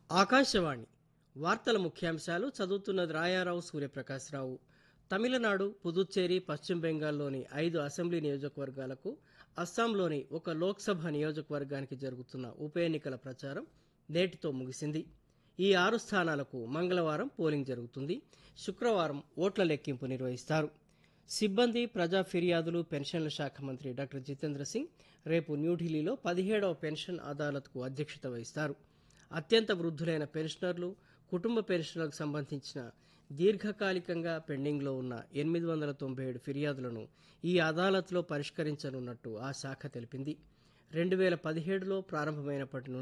ఆకాశవాణి వార్తల ముఖ్యాంశాలు చదువుతున్నది రాయారావు సూర్యప్రకాశ్రావు తమిళనాడు పుదుచ్చేరి పశ్చిమ బెంగాల్లోని ఐదు అసెంబ్లీ నియోజకవర్గాలకు అస్సాంలోని ఒక లోక్సభ నియోజకవర్గానికి జరుగుతున్న ఉప ఎన్నికల ప్రచారం నేటితో ముగిసింది ఈ ఆరు స్థానాలకు మంగళవారం పోలింగ్ జరుగుతుంది శుక్రవారం ఓట్ల లెక్కింపు నిర్వహిస్తారు సిబ్బంది ప్రజా ఫిర్యాదులు పెన్షన్ల శాఖ మంత్రి డాక్టర్ జితేంద్ర సింగ్ రేపు న్యూఢిల్లీలో పదిహేడవ పెన్షన్ అదాలత్కు అధ్యక్షత వహిస్తారు అత్యంత వృద్ధులైన పెన్షనర్లు కుటుంబ పెన్షన్లకు సంబంధించిన దీర్ఘకాలికంగా పెండింగ్లో ఉన్న ఎనిమిది వందల తొంభై ఏడు ఫిర్యాదులను ఈ అదాలత్లో పరిష్కరించనున్నట్టు ఆ శాఖ తెలిపింది రెండు వేల పదిహేడులో ప్రారంభమైనప్పటి నుండి